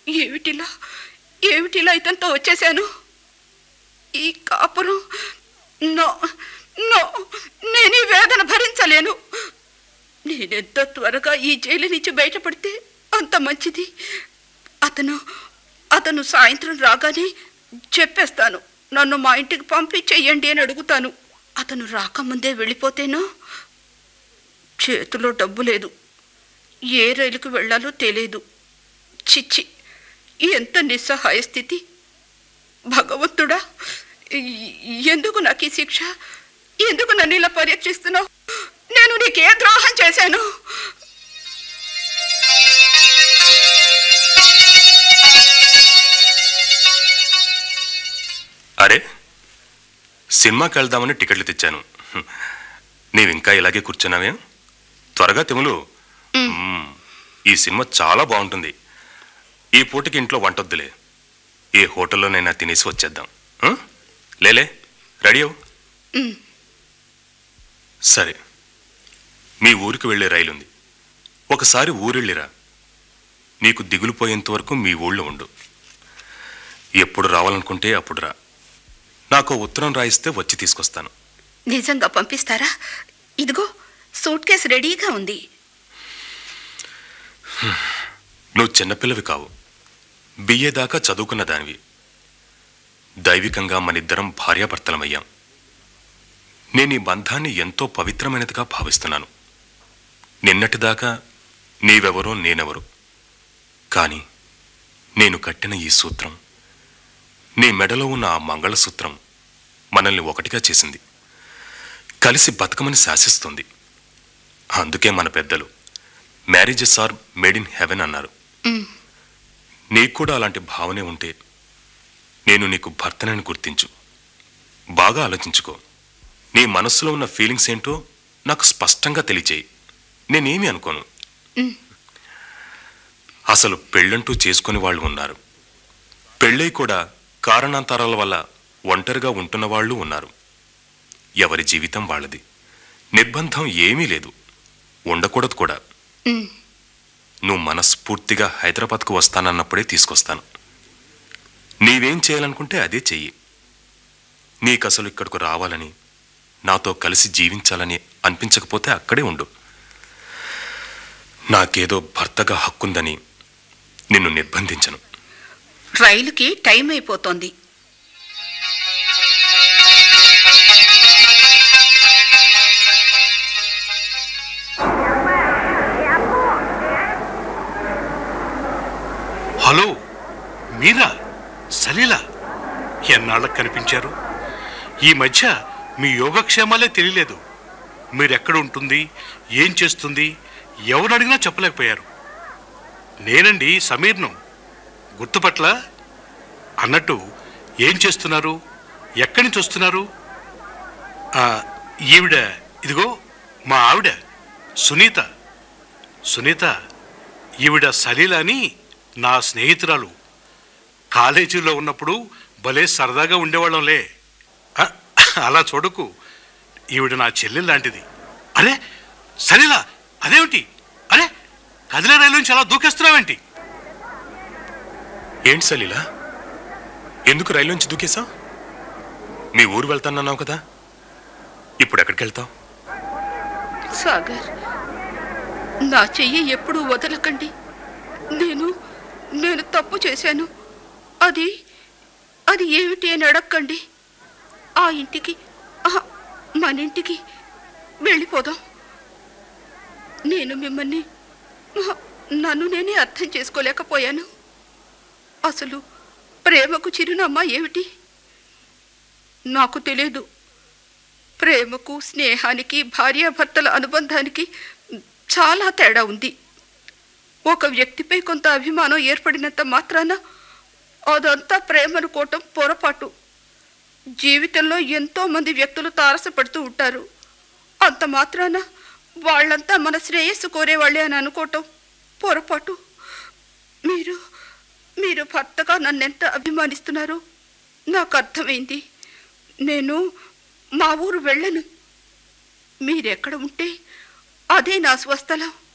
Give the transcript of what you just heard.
ఏమిటిలా ఏమిటిలా ఇతనితో వచ్చేసాను ఈ కాపురం నో నో నేను ఈ వేదన భరించలేను నేనెంత త్వరగా ఈ జైలు నుంచి బయటపడితే అంత మంచిది అతను అతను సాయంత్రం రాగానే చెప్పేస్తాను నన్ను మా ఇంటికి పంపించేయండి అని అడుగుతాను అతను రాకముందే వెళ్ళిపోతేనో చేతిలో డబ్బు లేదు ఏ రైలుకు వెళ్ళాలో తెలియదు చిచ్చి ఎంత నిస్సహాయ స్థితి భగవంతుడా ఎ- ఎందుకు నాకు ఈ శిక్ష ఎందుకు నన్ను ఇలా పరీక్షిస్తున్నావు నేను నీకే ద్రోహం చేశాను అరే సినిమాకి వెళ్దామని టికెట్లు తెచ్చాను హ్మ్. నీవింకా ఇలాగే కూర్చున్నావే త్వరగా తిములు మ్మ్. ఈ సినిమా చాలా బాగుంటుంది ఈ పూటకి ఇంట్లో వంటొద్దులే ఏ హోటల్లోనైనా తినేసి వచ్చేద్దాం ఆ? లేలే రెడీ అవు ఉమ్. సరే మీ ఊరికి వెళ్ళే రైలు ఉంది ఒకసారి ఊరెళ్ళిరా నీకు దిగులు పోయేంత వరకు మీ ఊళ్ళో ఉండు ఎప్పుడు రావాలనుకుంటే అప్పుడు రా నాకు ఓ ఉత్తరం రాయిస్తే వచ్చి తీసుకొస్తాను నిజంగా పంపిస్తారా ఇదిగో సూట్ కేసు రెడీగా ఉంది నువ్వు చిన్నపిల్లవి కావు బిఏ దాకా చదువుకున్న దానివి దైవికంగా మనిద్దరం భార్యాభర్తలమయ్యాం నేను ఈ బంధాన్ని ఎంతో పవిత్రమైనదిగా భావిస్తున్నాను నిన్నటిదాకా నీవెవరో నేనెవరో కానీ నేను కట్టిన ఈ సూత్రం నీ మెడలో ఉన్న ఆ మంగళసూత్రం మనల్ని ఒకటిగా చేసింది కలిసి బతకమని శాసిస్తుంది అందుకే మన పెద్దలు marriages are made in heaven అన్నారు ఉమ్. నీకు కూడా అలాంటి భావనే ఉంటే నేను నీకు భర్తనని గుర్తించు బాగా ఆలోచించుకో నీ మనస్సులో ఉన్న ఫీలింగ్స్ ఏంటో నాకు స్పష్టంగా తెలియచేయి నేనేమి అనుకోను ఉమ్. అసలు పెళ్ళంటూ చేసుకుని వాళ్ళు ఉన్నారు పెళ్ళై కూడా కారణాంతరాల వల్ల ఒంటరిగా ఉంటున్న వాళ్ళు ఉన్నారు ఎవరి జీవితం వాళ్ళది నిర్బంధం ఏమీ లేదు ఉండకూడదు కూడా ఉమ్. నువ్వు మనస్ఫూర్తిగా హైదరాబాద్కు వస్తానన్నప్పుడే తీసుకొస్తాను నీవేం చేయాలనుకుంటే అదే చెయ్యి నీకసలు ఇక్కడకు రావాలని నాతో కలిసి జీవించాలని అనిపించకపోతే అక్కడే ఉండు నాకేదో భర్తగా హక్కుందని నిన్ను నిర్బంధించను రైలుకి టైం అయిపోతోంది హలో మీరా సలీలా ఎన్నాళ్ళకు కనిపించారు ఈ మధ్య మీ యోగక్షేమాలే తెలియలేదు మీరెక్కడ ఉంటుంది ఏం చేస్తుంది ఎవరు అడిగినా చెప్పలేకపోయారు నేనండి సమీర్ను గుర్తుపట్ల అన్నట్టు ఏం చేస్తున్నారు ఎక్కడి నుంచి వస్తున్నారు ఆ, ఈవిడ ఇదిగో మా ఆవిడ సునీత సునీత ఈవిడ సలీల అని నా స్నేహితురాలు కాలేజీలో ఉన్నప్పుడు భలే సరదాగా ఉండేవాళ్ళంలే ఆ, అలా చూడకు ఈవిడ నా చెల్లెలు లాంటిది అరే సలీల అదేమిటి అరే కదిలే రైలు నుంచి అలా దూకేస్తున్నావేంటి ఏంటి సలీలా ఎందుకు రైలు నుంచి దూకేశావు మీ ఊరు వెళ్తానన్నావు కదా ఇప్పుడు ఎక్కడికి వెళ్తావు సాగర్ నా చెయ్యి ఎప్పుడూ వదలకండి నేను నేను తప్పు చేశాను అది అది ఏమిటి అని అడగండి ఆ ఇంటికి ఆహా, మన ఇంటికి వెళ్ళిపోదాం నేను మిమ్మల్ని ఆహా, నన్ను నేనే అర్థం చేసుకోలేకపోయాను అసలు ప్రేమకు చిరునామా ఏమిటి నాకు తెలియదు ప్రేమకు స్నేహానికి భార్యాభర్తల అనుబంధానికి చాలా తేడా ఉంది ఒక వ్యక్తిపై కొంత అభిమానం ఏర్పడినంత మాత్రాన అదంతా ప్రేమ అనుకోవటం పొరపాటు జీవితంలో ఎంతో మంది వ్యక్తులు తారసపడుతూ ఉంటారు అంత మాత్రాన వాళ్ళంతా మన శ్రేయస్సు కోరేవాళ్ళే అని అనుకోవటం పొరపాటు మీరు మీరు భర్తగా నన్నెంత అభిమానిస్తున్నారో నాకు అర్థమైంది నేను మా ఊరు వెళ్ళను మీరెక్కడ ఉంటే అదే నా స్వస్థలం